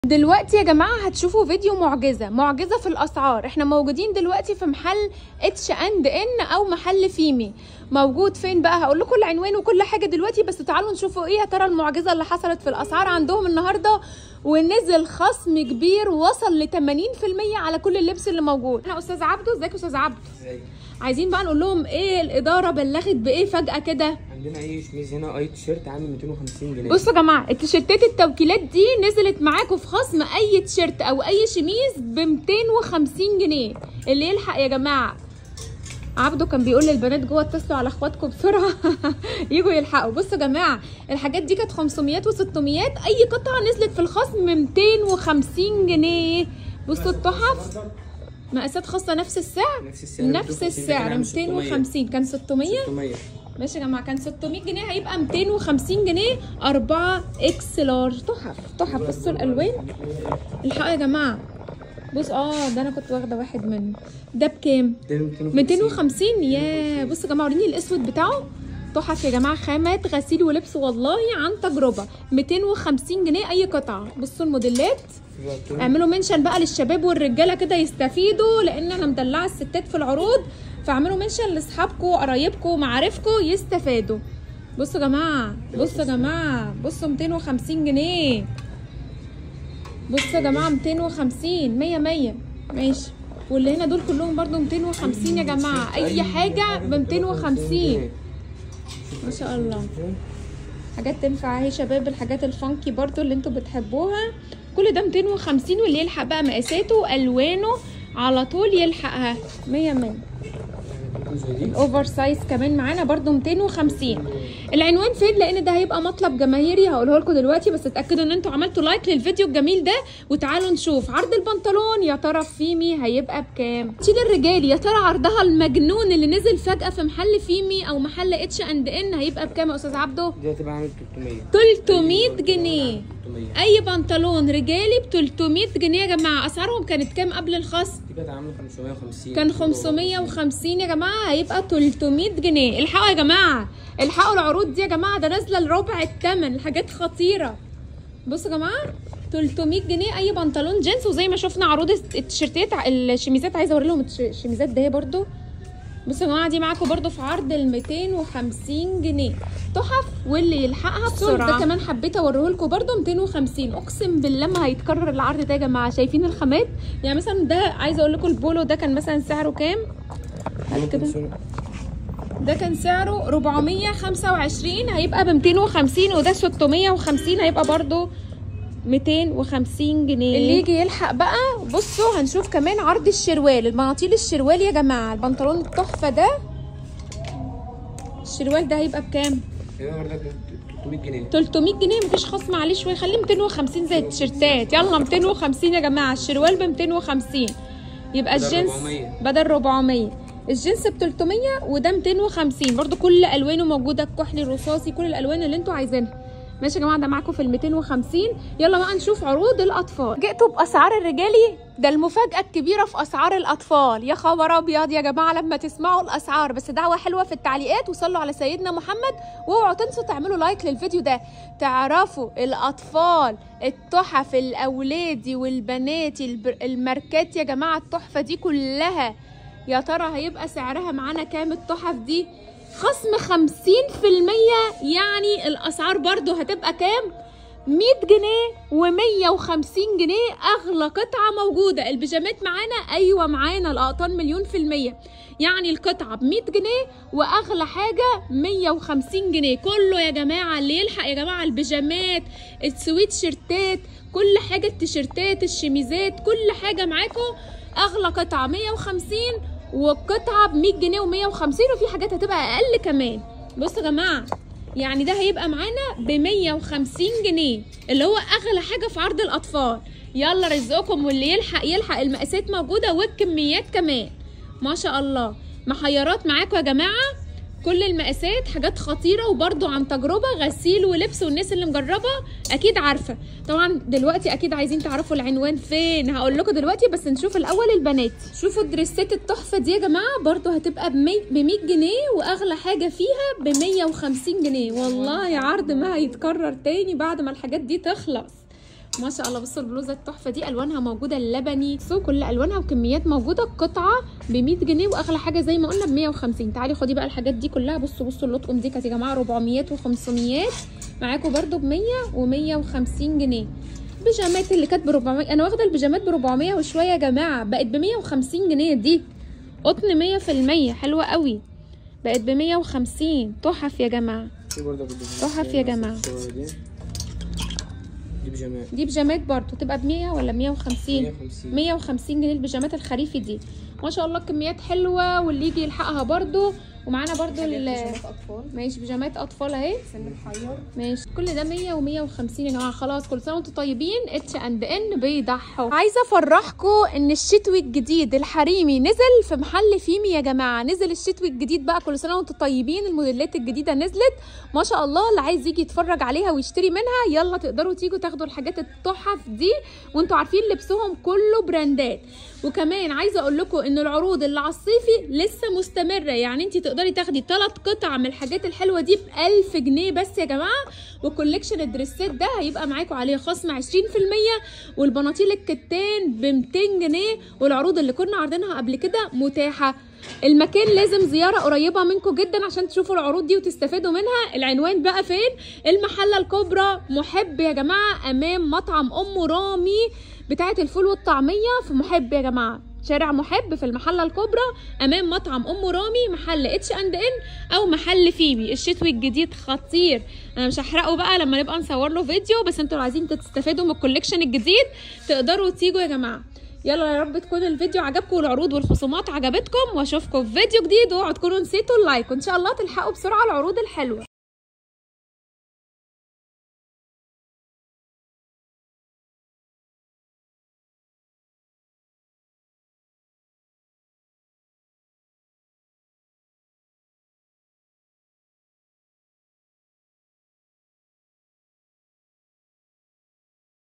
دلوقتي يا جماعه هتشوفوا فيديو معجزه معجزه في الاسعار احنا موجودين دلوقتي في محل اتش اند ان او محل فيمي موجود فين بقى هقول لكم العنوان وكل حاجه دلوقتي بس تعالوا نشوفوا ايه يا ترى المعجزه اللي حصلت في الاسعار عندهم النهارده ونزل خصم كبير وصل ل 80% على كل اللبس اللي موجود احنا استاذ عبده ازيك يا استاذ عبده عايزين بقى نقول لهم ايه الاداره بلغت بايه فجاه كده عندنا اي شميز هنا اي تيشيرت عامل 250 جنيه بصوا يا جماعه التيشيرتات التوكيلات دي نزلت معاكم في خصم اي تيشيرت او اي شميز ب 250 جنيه اللي يلحق يا جماعه عبده كان بيقول للبنات جوه اتصلوا على اخواتكم بسرعه يجوا يلحقوا بصوا يا جماعه الحاجات دي كانت 500 و600 اي قطعه نزلت في الخصم 250 جنيه بصوا التحف مقاسات خاصه نفس السعر نفس السعر نفس 250 السعر كان 250 كان 600 600 ماشي يا جماعه كان 600 جنيه هيبقى 250 جنيه 4 اكس لارج تحف تحف بصوا الالوان الحقوا يا جماعه بص اه ده انا كنت واخده واحد منه ده بكام ده 250 250 يا بصوا يا جماعه وريني الاسود بتاعه تحف يا جماعه خامات غسيل ولبس والله عن تجربه 250 جنيه اي قطعه بصوا الموديلات في بقى اعملوا منشن بقى للشباب والرجاله كده يستفيدوا لان انا مدلعه الستات في العروض فاعملوا منشن لاصحابكم قرايبكم معارفكم يستفادوا بصوا يا جماعه بصوا يا جماعه بصوا 250 جنيه بصوا يا جماعه 250 100 100 ماشي واللي هنا دول كلهم برضو 250 يا جماعه اي حاجه ب 250 ما شاء الله حاجات تنفع اهي شباب الحاجات الفانكي برضو اللي انتوا بتحبوها كل ده 250 واللي يلحق بقى مقاساته والوانه على طول يلحقها 100 100 زي دي الاوفر سايز كمان معانا برضو 250 العنوان فين لان ده هيبقى مطلب جماهيري هقوله لكم دلوقتي بس اتاكدوا ان انتوا عملتوا لايك للفيديو الجميل ده وتعالوا نشوف عرض البنطلون يا ترى في فيمي هيبقى بكام تشيل الرجال يا ترى عرضها المجنون اللي نزل فجاه في محل فيمي او محل اتش اند ان هيبقى بكام يا استاذ عبده دي هتبقى عامل 300 300 جنيه 300 اي بنطلون رجالي ب 300 جنيه يا جماعه اسعارهم كانت كام قبل الخصم دي كانت عامله 550 كان 550 يا جماعه هيبقى 300 جنيه الحقوا يا جماعه الحقوا العروض دي يا جماعه ده نازله لربع الثمن الحاجات خطيره بصوا يا جماعه 300 جنيه اي بنطلون جينز وزي ما شفنا عروض التيشيرتات الشميزات عايزه اوري لهم التش- الشميزات ده برضو بصوا يا جماعه دي معاكم برضو في عرض ال 250 جنيه تحف واللي يلحقها بسرعه ده كمان حبيت اوريه لكم برضو 250 اقسم بالله ما هيتكرر العرض ده يا جماعه شايفين الخامات يعني مثلا ده عايزه اقول لكم البولو ده كان مثلا سعره كام كده. ده كان سعره 425 هيبقى ب 250 وده 650 هيبقى برضو 250 جنيه اللي يجي يلحق بقى بصوا هنشوف كمان عرض الشروال المناطيل الشروال يا جماعه البنطلون التحفه ده الشروال ده هيبقى بكام هيبقى برضك 300 جنيه 300 جنيه مفيش خصم عليه شويه خليه 250 زي التيشيرتات يلا 250 يا جماعه الشروال ب 250 يبقى بدل الجنس 400. بدل 400 الجنس ب 300 وده 250 برضو كل الوانه موجوده الكحلي الرصاصي كل الالوان اللي انتوا عايزينها ماشي يا جماعه ده معاكم في ال 250 يلا بقى نشوف عروض الاطفال جئتوا باسعار الرجالي ده المفاجاه الكبيره في اسعار الاطفال يا خبر ابيض يا جماعه لما تسمعوا الاسعار بس دعوه حلوه في التعليقات وصلوا على سيدنا محمد واوعوا تنسوا تعملوا لايك للفيديو ده تعرفوا الاطفال التحف الاولادي والبناتي البر- الماركات يا جماعه التحفه دي كلها يا ترى هيبقى سعرها معانا كام التحف دي خصم 50% يعني الاسعار برضو هتبقى كام 100 جنيه و150 جنيه اغلى قطعه موجوده البيجامات معانا ايوه معانا الاقطان مليون في الميه يعني القطعه ب 100 جنيه واغلى حاجه 150 جنيه كله يا جماعه اللي يلحق يا جماعه البيجامات السويت شيرتات كل حاجه التيشيرتات الشميزات كل حاجه معاكم اغلى قطعه 150 والقطعه ب 100 جنيه و150 وفي حاجات هتبقى اقل كمان بصوا يا جماعه يعني ده هيبقى معانا ب 150 جنيه اللي هو اغلى حاجه في عرض الاطفال يلا رزقكم واللي يلحق يلحق المقاسات موجوده والكميات كمان ما شاء الله محيرات معاكم يا جماعه كل المقاسات حاجات خطيره وبرده عن تجربه غسيل ولبس والناس اللي مجربه اكيد عارفه طبعا دلوقتي اكيد عايزين تعرفوا العنوان فين هقول لكم دلوقتي بس نشوف الاول البنات شوفوا الدريسات التحفه دي يا جماعه برده هتبقى ب 100 جنيه واغلى حاجه فيها ب 150 جنيه والله عرض ما هيتكرر تاني بعد ما الحاجات دي تخلص ما شاء الله بصوا البلوزه التحفه دي الوانها موجوده اللبني بصوا كل الوانها وكميات موجوده القطعه ب 100 جنيه واغلى حاجه زي ما قلنا ب 150 تعالي خدي بقى الحاجات دي كلها بصوا بصوا اللطقم دي كانت يا جماعه 400 و500 معاكم برده ب 100 و150 جنيه بيجامات اللي كانت ب 400 انا واخده البيجامات ب 400 وشويه يا جماعه بقت ب 150 جنيه دي قطن 100% حلوه قوي بقت ب 150 تحف يا جماعه في برضه بالبيجامات تحف يا جماعة. الصغيرة دي دي بيجامات دي بيجامات برضو تبقى ب 100 ولا 150 150 150 جنيه البيجامات الخريفي دي ما شاء الله كميات حلوه واللي يجي يلحقها برضو ومعانا برضو ال اطفال ماشي بيجامات اطفال اهي سن محير ماشي كل ده 100 و150 يا جماعه خلاص كل سنه وانتم طيبين اتش اند ان بيضحوا عايزه افرحكم ان الشتوي الجديد الحريمي نزل في محل فيمي يا جماعه نزل الشتوي الجديد بقى كل سنه وانتم طيبين الموديلات الجديده نزلت ما شاء الله اللي عايز يجي يتفرج عليها ويشتري منها يلا تقدروا تيجوا تاخدوا الحاجات التحف دي وانتوا عارفين لبسهم كله براندات وكمان عايزه اقول لكم ان العروض اللي على الصيفي لسه مستمره يعني انت تقدري تاخدي ثلاث قطع من الحاجات الحلوه دي ب 1000 جنيه بس يا جماعه وكوليكشن الدريسات ده هيبقى معاكم عليه خصم 20% والبناطيل الكتان ب 200 جنيه والعروض اللي كنا عارضينها قبل كده متاحه المكان لازم زيارة قريبة منكم جدا عشان تشوفوا العروض دي وتستفادوا منها العنوان بقى فين المحلة الكبرى محب يا جماعة أمام مطعم أم رامي بتاعة الفول والطعمية في محب يا جماعة شارع محب في المحلة الكبرى أمام مطعم أم رامي محل اتش اند ان أو محل فيبي الشتوي الجديد خطير أنا مش هحرقه بقى لما نبقى نصور له فيديو بس انتوا لو عايزين تستفادوا من الكوليكشن الجديد تقدروا تيجوا يا جماعة يلا يا رب تكون الفيديو عجبكم والعروض والخصومات عجبتكم واشوفكم في فيديو جديد واوعوا تكونوا نسيتوا اللايك وان شاء الله تلحقوا بسرعه العروض الحلوه